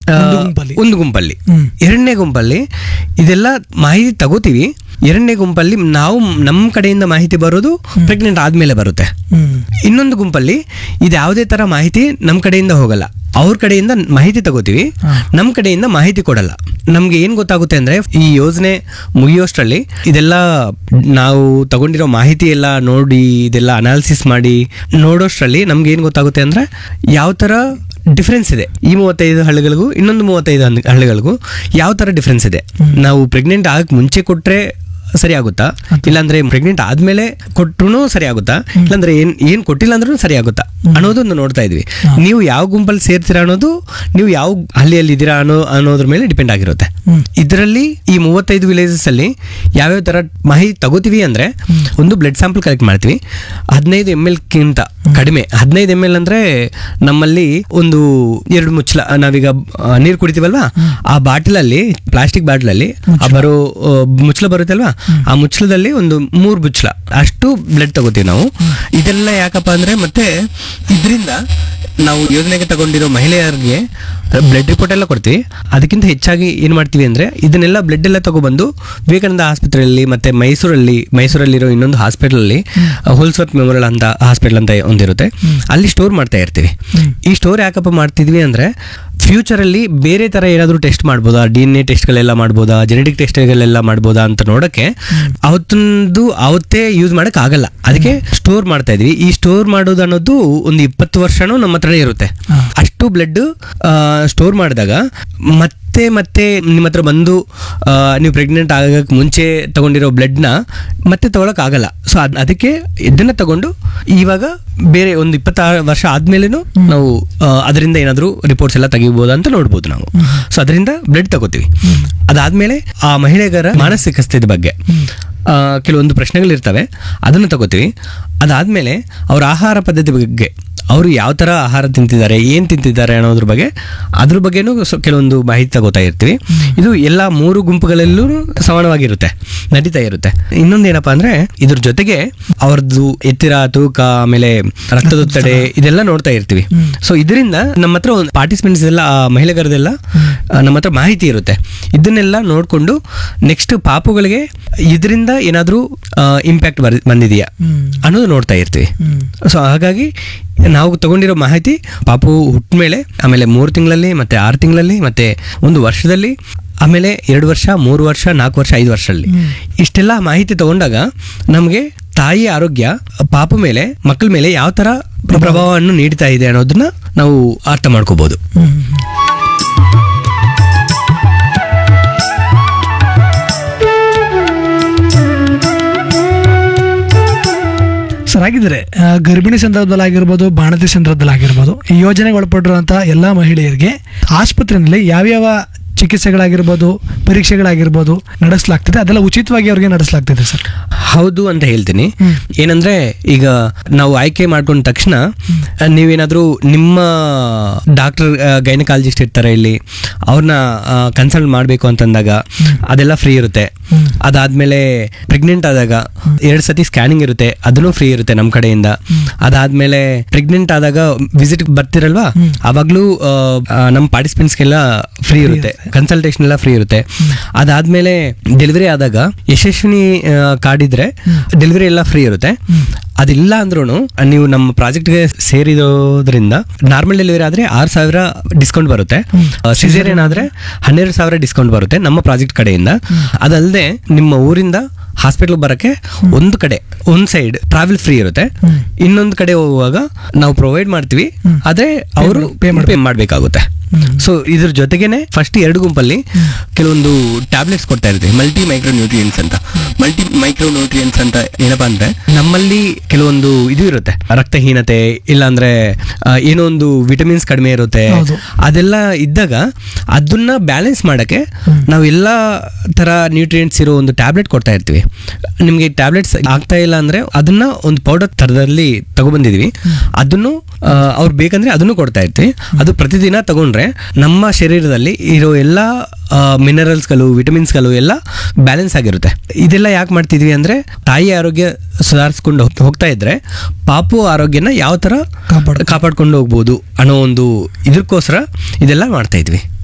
ಒಂದು ಗುಂಪಲ್ಲಿ. ಒಂದು ಗುಂಪಲ್ಲಿ ಹ್ಮ್. ಎರಡನೇ ಗುಂಪಲ್ಲಿ ಇದೆಲ್ಲ ಮಾಹಿತಿ ತಗೋತೀವಿ ಎರಡನೇ ಗುಂಪಲ್ಲಿ ನಾವು ನಮ್ಮ ಕಡೆಯಿಂದ ಮಾಹಿತಿ ಬರೋದು ಪ್ರೆಗ್ನೆಂಟ್ ಆದ್ಮೇಲೆ ಬರುತ್ತೆ ಹ್ಮ್ ಇನ್ನೊಂದು ಗುಂಪಲ್ಲಿ ಇದು ಯಾವುದೇ ತರ ಮಾಹಿತಿ ನಮ್ಮ ಕಡೆಯಿಂದ ಹೋಗಲ್ಲ ಅವ್ರ ಕಡೆಯಿಂದ ಮಾಹಿತಿ ತಗೋತೀವಿ ಹಾ. ನಮ್ಮ ಕಡೆಯಿಂದ ಮಾಹಿತಿ ಕೊಡಲ್ಲ ನಮ್ಗೆ ಏನ್ ಗೊತ್ತಾಗುತ್ತೆ ಅಂದ್ರೆ ಈ ಯೋಜನೆ ಮುಗಿಯೋಷ್ಟರಲ್ಲಿ ಇದೆಲ್ಲ ನಾವು ತಗೊಂಡಿರೋ ಮಾಹಿತಿ ಎಲ್ಲ ನೋಡಿ ಇದೆಲ್ಲ ಅನಾಲಿಸಿಸ್ ಮಾಡಿ ನೋಡೋಷ್ಟರಲ್ಲಿ ನಮ್ಗೆ ಏನ್ ಗೊತ್ತಾಗುತ್ತೆ ಅಂದ್ರೆ ಯಾವ ತರ ಡಿಫ್ರೆನ್ಸ್ ಇದೆ ಈ ಮೂವತ್ತೈದು ಹಳ್ಳಿಗಳಿಗೂ ಇನ್ನೊಂದು ಮೂವತ್ತೈದು ಹನ್- ಹಳ್ಳಿಗಳಿಗೂ ಯಾವ ತರ ಡಿಫ್ರೆನ್ಸ್ ಇದೆ ನಾವು ಪ್ರೆಗ್ನೆಂಟ್ ಆಗಕ್ ಮುಂಚೆ ಕೊಟ್ರೆ ಸರಿ ಆಗುತ್ತಾ ಇಲ್ಲಾಂದ್ರೆ ಪ್ರೆಗ್ನೆಂಟ್ ಆದ್ಮೇಲೆ ಕೊಟ್ರು ಸರಿ ಆಗುತ್ತಾ ಇಲ್ಲಾಂದ್ರೆ ಏನ್ ಏನ್ ಕೊಟ್ಟಿಲ್ಲ ಅಂದ್ರೂ ಸರಿ ಆಗುತ್ತಾ ಅನ್ನೋದನ್ನು ನೋಡ್ತಾ ಇದ್ವಿ ನೀವು ಯಾವ ಗುಂಪಲ್ಲಿ ಸೇರ್ತೀರಾ ಅನ್ನೋದು ನೀವು ಯಾವ ಹಳ್ಳಿಯಲ್ಲಿ ಇದ್ದೀರಾ ಅನ್ನೋ ಅನ್ನೋದ್ರ ಮೇಲೆ ಡಿಪೆಂಡ್ ಆಗಿರುತ್ತೆ ಹ್ಮ್. ಇದರಲ್ಲಿ ಈ ಮೂವತ್ತೈದು ವಿಲೇಜಸ್ ಅಲ್ಲಿ ಯಾವ್ಯಾವ ತರ ಮಾಹಿತಿ ತಗೋತೀವಿ ಅಂದ್ರೆ ಒಂದು ಬ್ಲಡ್ ಸ್ಯಾಂಪಲ್ ಕಲೆಕ್ಟ್ ಮಾಡ್ತೀವಿ ಹದಿನೈದು ಎಮ್ ಎಲ್ ಕಿಂತ ಕಡಿಮೆ ಹದಿನೈದು ಎಮ್ ಎಲ್ ಅಂದ್ರೆ ನಮ್ಮಲ್ಲಿ ಒಂದು ಎರಡು ಮುಚ್ಚಳ ನಾವೀಗ ನೀರು ಕುಡಿತೀವಲ್ವಾ ಆ ಬಾಟಲಲ್ಲಿ ಪ್ಲಾಸ್ಟಿಕ್ ಬಾಟಲಲ್ಲಿ ಆ ಬರೋ ಆ, ಮುಚ್ಚಳ ಬರುತ್ತಲ್ವಾ ಆ ಮುಚ್ಚಳದಲ್ಲಿ ಒಂದು ಮೂರು ಮುಚ್ಚಳ ಅಷ್ಟು ಬ್ಲಡ್ ತಗೋತೀವಿ ನಾವು ಇದೆಲ್ಲ ಯಾಕಪ್ಪ ಅಂದ್ರೆ ಮತ್ತೆ ಇದರಿಂದ ನಾವು ಯೋಜನೆಗೆ ತಗೊಂಡಿರೋ ಮಹಿಳೆಯರಿಗೆ ಬ್ಲಡ್ ರಿಪೋರ್ಟ್ ಎಲ್ಲ ಕೊಡ್ತೀವಿ ಅದಕ್ಕಿಂತ ಹೆಚ್ಚಾಗಿ ಏನ್ ಮಾಡ್ತೀವಿ ಅಂದ್ರೆ ಇದನ್ನೆಲ್ಲ ಬ್ಲಡ್ ಎಲ್ಲ ತಗೊಬಂದು ವಿವೇಕಾನಂದ ಆಸ್ಪತ್ರೆಯಲ್ಲಿ ಮತ್ತೆ ಮೈಸೂರಲ್ಲಿ ಮೈಸೂರಲ್ಲಿರೋ ಇನ್ನೊಂದು ಹಾಸ್ಪಿಟಲ್ ಅಲ್ಲಿ ಹೋಲ್ಸ್ವರ್ತ್ ಮೆಮೋರಿಯಲ್ ಅಂತ ಹಾಸ್ಪಿಟಲ್ ಅಂತ ಒಂದಿರುತ್ತೆ ಅಲ್ಲಿ ಸ್ಟೋರ್ ಮಾಡ್ತಾ ಇರ್ತೀವಿ ಈ ಸ್ಟೋರ್ ಯಾಕಪ್ಪ ಮಾಡ್ತಿದ್ವಿ ಅಂದ್ರೆ ಫ್ಯೂಚರ್ ಅಲ್ಲಿ ಬೇರೆ ತರ ಏನಾದರೂ ಟೆಸ್ಟ್ ಮಾಡ್ಬೋದಾ ಡಿ ಎನ್ ಎ ಟೆಸ್ಟ್ಗಳೆಲ್ಲ ಮಾಡ್ಬೋದಾ ಜೆನೆಟಿಕ್ ಟೆಸ್ಟ್ಗಳೆಲ್ಲ ಮಾಡ್ಬೋದಾ ಅಂತ ನೋಡಕ್ಕೆ ಅವತ್ತೊಂದು ಅವತ್ತೇ ಯೂಸ್ ಮಾಡಕ್ ಆಗಲ್ಲ ಅದಕ್ಕೆ ಸ್ಟೋರ್ ಮಾಡ್ತಾ ಇದ್ವಿ ಈ ಸ್ಟೋರ್ ಮಾಡೋದು ಅನ್ನೋದು ಒಂದು ಇಪ್ಪತ್ತು ವರ್ಷನೂ ನಮ್ಮ ಹತ್ರನೇ ಇರುತ್ತೆ ಹಾ. ಅಷ್ಟು ಬ್ಲಡ್ ಸ್ಟೋರ್ ಮಾಡಿದಾಗ ಮತ್ತೆ ಮತ್ತೆ ನಿಮ್ಮ ಹತ್ರ ಬಂದು ಆ, ನೀವು ಪ್ರೆಗ್ನೆಂಟ್ ಆಗಕ್ಕೆ ಮುಂಚೆ ತಗೊಂಡಿರೋ ಬ್ಲಡ್ನ ಮತ್ತೆ ತಗೊಳಕ್ ಆಗಲ್ಲ ಸೊ ಅದಕ್ಕೆ ಇದನ್ನ ತಗೊಂಡು ಇವಾಗ ಬೇರೆ ಒಂದು ಇಪ್ಪತ್ತಾರು ವರ್ಷ ಆದ್ಮೇಲೆನೂ ನಾವು ಆ, ಅದರಿಂದ ಏನಾದರೂ ರಿಪೋರ್ಟ್ಸ್ ಎಲ್ಲ ತೆಗಿಬೋದು ಅಂತ ನೋಡ್ಬೋದು ನಾವು ಸೊ ಅದರಿಂದ ಬ್ಲಡ್ ತಗೋತೀವಿ ಅದಾದ್ಮೇಲೆ ಆ ಮಹಿಳೆಯರ ಮಾನಸಿಕ ಸ್ಥಿತಿ ಬಗ್ಗೆ ಆ, ಕೆಲವೊಂದು ಪ್ರಶ್ನೆಗಳಿರ್ತವೆ ಅದನ್ನು ತಗೋತೀವಿ ಅದಾದ್ಮೇಲೆ ಅವ್ರ ಆಹಾರ ಪದ್ಧತಿ ಬಗ್ಗೆ ಅವರು ಯಾವ ಥರ ಆಹಾರ ತಿಂತಿದ್ದಾರೆ ಏನು ತಿಂತಿದ್ದಾರೆ ಅನ್ನೋದ್ರ ಬಗ್ಗೆ ಅದ್ರ ಬಗ್ಗೆನೂ ಸ್ವ- ಕೆಲವೊಂದು ಮಾಹಿತಿ ತಗೋತಾ ಇರ್ತೀವಿ ಇದು ಎಲ್ಲ ಮೂರು ಗುಂಪುಗಳಲ್ಲೂ ಸಮಾನವಾಗಿರುತ್ತೆ ನಡೀತಾ ಇರುತ್ತೆ ಇನ್ನೊಂದೇನಪ್ಪ ಅಂದ್ರೆ ಇದ್ರ ಜೊತೆಗೆ ಅವ್ರದ್ದು ಎತ್ತರ ತೂಕ ಆಮೇಲೆ ರಕ್ತದೊತ್ತಡೆ ಇದೆಲ್ಲ ನೋಡ್ತಾ ಇರ್ತೀವಿ ಸೊ ಇದರಿಂದ ನಮ್ಮ ಹತ್ರ ಒಂದು ಪಾರ್ಟಿಸಿಪೆಂಟ್ಸ್ ಎಲ್ಲ ಆ ಮಹಿಳೆಗರದೆಲ್ಲ ಆ, ನಮ್ಮ ಹತ್ರ ಮಾಹಿತಿ ಇರುತ್ತೆ ಇದನ್ನೆಲ್ಲ ನೋಡಿಕೊಂಡು ನೆಕ್ಸ್ಟ್ ಪಾಪುಗಳಿಗೆ ಇದರಿಂದ ಏನಾದರೂ ಇಂಪ್ಯಾಕ್ಟ್ ಬರ್ ಬಂದಿದೆಯಾ ಹ್ಮ್ ಅನ್ನೋದು ನೋಡ್ತಾ ಇರ್ತೀವಿ ಹ್ಮ್ ಸೊ ಹಾಗಾಗಿ ನಾವು ತಗೊಂಡಿರೋ ಮಾಹಿತಿ ಪಾಪು ಹುಟ್ಟ ಮೇಲೆ ಆಮೇಲೆ ಮೂರು ತಿಂಗಳಲ್ಲಿ ಮತ್ತೆ ಆರು ತಿಂಗಳಲ್ಲಿ ಮತ್ತೆ ಒಂದು ವರ್ಷದಲ್ಲಿ ಆಮೇಲೆ ಎರಡು ವರ್ಷ ಮೂರು ವರ್ಷ ನಾಲ್ಕು ವರ್ಷ ಐದು ವರ್ಷದಲ್ಲಿ ಇಷ್ಟೆಲ್ಲ ಮಾಹಿತಿ ತಗೊಂಡಾಗ ನಮಗೆ ತಾಯಿ ಆರೋಗ್ಯ ಪಾಪು ಮೇಲೆ ಮಕ್ಕಳ ಮೇಲೆ ಯಾವ ಥರ ಪ್ರಭಾವವನ್ನು ನೀಡ್ತಾ ಇದೆ ಅನ್ನೋದನ್ನ ನಾವು ಅರ್ಥ ಮಾಡ್ಕೋಬಹುದು ಹ್ಮ್ ಸರ್ ಹಾಗಿದ್ರೆ ಆ, ಗರ್ಭಿಣಿ ಸಂದರ್ಭದಲ್ಲಿ ಆಗಿರ್ಬೋದು ಬಾಣತಿ ಸಂದರ್ಭದಲ್ಲಿ ಆಗಿರ್ಬೋದು ಈ ಯೋಜನೆಗೆ ಒಳಪಟ್ಟಿರುವಂಥ ಎಲ್ಲ ಮಹಿಳೆಯರಿಗೆ ಆಸ್ಪತ್ರೆಯಲ್ಲಿ ಯಾವ್ಯಾವ ಚಿಕಿತ್ಸೆಗಳಾಗಿರ್ಬೋದು ಪರೀಕ್ಷೆಗಳಾಗಿರ್ಬೋದು ನಡೆಸಲಾಗ್ತದೆ ಅದೆಲ್ಲ ಉಚಿತವಾಗಿ ಅವ್ರಿಗೆ ನಡೆಸಲಾಗ್ತದೆ ಸರ್ ಹೌದು ಅಂತ ಹೇಳ್ತೀನಿ ಹ್ಮ್. ಏನಂದ್ರೆ ಈಗ ನಾವು ಆಯ್ಕೆ ಮಾಡ್ಕೊಂಡ ತಕ್ಷಣ ನೀವೇನಾದ್ರೂ ನಿಮ್ಮ ಡಾಕ್ಟರ್ ಗೈನಕಾಲಜಿಸ್ಟ್ ಇರ್ತಾರೆ ಇಲ್ಲಿ ಅವ್ರನ್ನ ಕನ್ಸಲ್ಟ್ ಮಾಡಬೇಕು ಅಂತಂದಾಗ ಅದೆಲ್ಲ ಫ್ರೀ ಇರುತ್ತೆ ಹ್ಮ್. ಅದಾದ್ಮೇಲೆ ಪ್ರೆಗ್ನೆಂಟ್ ಆದಾಗ ಎರಡು ಸತಿ ಸ್ಕ್ಯಾನಿಂಗ್ ಇರುತ್ತೆ ಅದನ್ನು ಫ್ರೀ ಇರುತ್ತೆ ನಮ್ಮ ಕಡೆಯಿಂದ ಅದಾದ್ಮೇಲೆ ಪ್ರೆಗ್ನೆಂಟ್ ಆದಾಗ ವಿಸಿಟ್ ಬರ್ತಿರಲ್ವಾ ಅವಾಗ್ಲೂ ಆ, ಆ, ನಮ್ಮ ಪಾರ್ಟಿಸಿಪೆಂಟ್ಸ್ಗೆಲ್ಲ ಫ್ರೀ ಇರುತ್ತೆ ಕನ್ಸಲ್ಟೇಷನ್ ಎಲ್ಲ ಫ್ರೀ ಇರುತ್ತೆ ಅದಾದ್ಮೇಲೆ ಡೆಲಿವರಿ ಆದಾಗ ಯಶಸ್ವಿನಿ ಕಾರ್ಡ್ ಇದ್ರೆ ಡೆಲಿವರಿ ಎಲ್ಲ ಫ್ರೀ ಇರುತ್ತೆ ಅದಿಲ್ಲ ಅಂದ್ರೂ ನೀವು ನಮ್ಮ ಪ್ರಾಜೆಕ್ಟ್ಗೆ ಸೇರಿರೋದ್ರಿಂದ ನಾರ್ಮಲ್ ಡೆಲಿವರಿ ಆದ್ರೆ ಆರು ಸಾವಿರ ಡಿಸ್ಕೌಂಟ್ ಬರುತ್ತೆ ಸಿಸೇರಿಯನ್ ಆದ್ರೆ ಹನ್ನೆರಡು ಸಾವಿರ ಡಿಸ್ಕೌಂಟ್ ಬರುತ್ತೆ ನಮ್ಮ ಪ್ರಾಜೆಕ್ಟ್ ಕಡೆಯಿಂದ ಅದಲ್ಲದೆ ನಿಮ್ಮ ಊರಿಂದ ಹಾಸ್ಪಿಟಲ್ ಬರಕ್ಕೆ ಒಂದು ಕಡೆ ಒಂದ್ ಸೈಡ್ ಟ್ರಾವೆಲ್ ಫ್ರೀ ಇರುತ್ತೆ ಇನ್ನೊಂದು ಕಡೆ ಹೋಗುವಾಗ ನಾವು ಪ್ರೊವೈಡ್ ಮಾಡ್ತೀವಿ ಆದ್ರೆ ಅವರು ಪೇ ಮಾಡಬೇಕಾಗುತ್ತೆ ಸೊ ಇದ್ರ ಜೊತೆಗೇನೆ ಫಸ್ಟ್ ಎರಡು ಗುಂಪಲ್ಲಿ ಕೆಲವೊಂದು ಟ್ಯಾಬ್ಲೆಟ್ಸ್ ಕೊಡ್ತಾ ಇರ್ತೀವಿ ಮಲ್ಟಿ ಮೈಕ್ರೋ ನ್ಯೂಟ್ರಿಯೆಂಟ್ಸ್ ಅಂತ ಮಲ್ಟಿ ಮೈಕ್ರೋ ನ್ಯೂಟ್ರಿಯೆಂಟ್ಸ್ ಅಂತ ಏನಪ್ಪಾ ಅಂದ್ರೆ ನಮ್ಮಲ್ಲಿ ಕೆಲವೊಂದು ಇದು ಇರುತ್ತೆ ರಕ್ತಹೀನತೆ ಇಲ್ಲಾಂದ್ರೆ ಆ, ಏನೋ ಒಂದು ವಿಟಮಿನ್ಸ್ ಕಡಿಮೆ ಇರುತ್ತೆ ಹೌದು. ಅದೆಲ್ಲ ಇದ್ದಾಗ ಅದನ್ನ ಬ್ಯಾಲೆನ್ಸ್ ಮಾಡಕ್ಕೆ ನಾವು ಎಲ್ಲ ತರ ನ್ಯೂಟ್ರಿಯೆಂಟ್ಸ್ ಇರೋ ಒಂದು ಟ್ಯಾಬ್ಲೆಟ್ ಕೊಡ್ತಾ ಇರ್ತೀವಿ ನಿಮಗೆ ಟ್ಯಾಬ್ಲೆಟ್ಸ್ ಆಗ್ತಾ ಇಲ್ಲ ಅಂದ್ರೆ ಅದನ್ನ ಒಂದು ಪೌಡರ್ ತರದಲ್ಲಿ ತಗೊಬಂದಿದೀವಿ ಅದನ್ನು ಆ, ಅವ್ರು ಬೇಕಂದ್ರೆ ಅದನ್ನು ಕೊಡ್ತಾ ಇರ್ತೀವಿ ಅದು ಪ್ರತಿದಿನ ತಗೊಂಡ್ರೆ ನಮ್ಮ ಶರೀರದಲ್ಲಿ ಇರೋ ಎಲ್ಲ ಮಿನರಲ್ಸ್ಗಳು ವಿಟಮಿನ್ಸ್ಗಳು ಎಲ್ಲ ಬ್ಯಾಲೆನ್ಸ್ ಆಗಿರುತ್ತೆ ಇದೆಲ್ಲ ಯಾಕೆ ಮಾಡ್ತಿದ್ವಿ ಅಂದ್ರೆ ತಾಯಿ ಆರೋಗ್ಯ ಸುಧಾರಿಸ್ಕೊಂಡು ಹೋಗ್- ಹೋಗ್ತಾ ಇದ್ರೆ ಪಾಪು ಆರೋಗ್ಯನ ಯಾವ ತರ ಕಾಪಾಡ್ ಕಾಪಾಡ್ಕೊಂಡು ಹೋಗ್ಬೋದು ಅನ್ನೋ ಒಂದು ಇದಕ್ಕೋಸ್ಕರ ಇದೆಲ್ಲ ಮಾಡ್ತಾ ಇದ್ವಿ